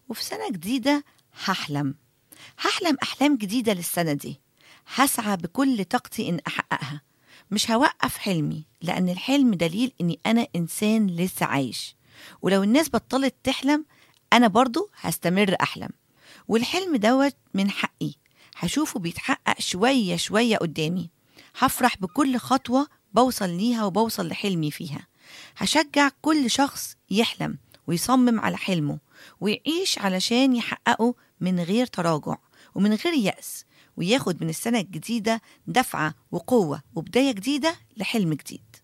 وفي سنة جديدة هحلم هحلم أحلام جديدة للسنة دي هسعى بكل طاقتي إن أحققها مش هوقف حلمي لأن الحلم دليل إني أنا إنسان لسه عايش ولو الناس بطلت تحلم أنا برضو هستمر أحلم والحلم دوت من حقي هشوفه بيتحقق شوية شوية قدامي هفرح بكل خطوة بوصل ليها وبوصل لحلمي فيها هشجع كل شخص يحلم ويصمم على حلمه ويعيش علشان يحققه من غير تراجع ومن غير يأس وياخد من السنة الجديدة دفعة وقوة وبداية جديدة لحلم جديد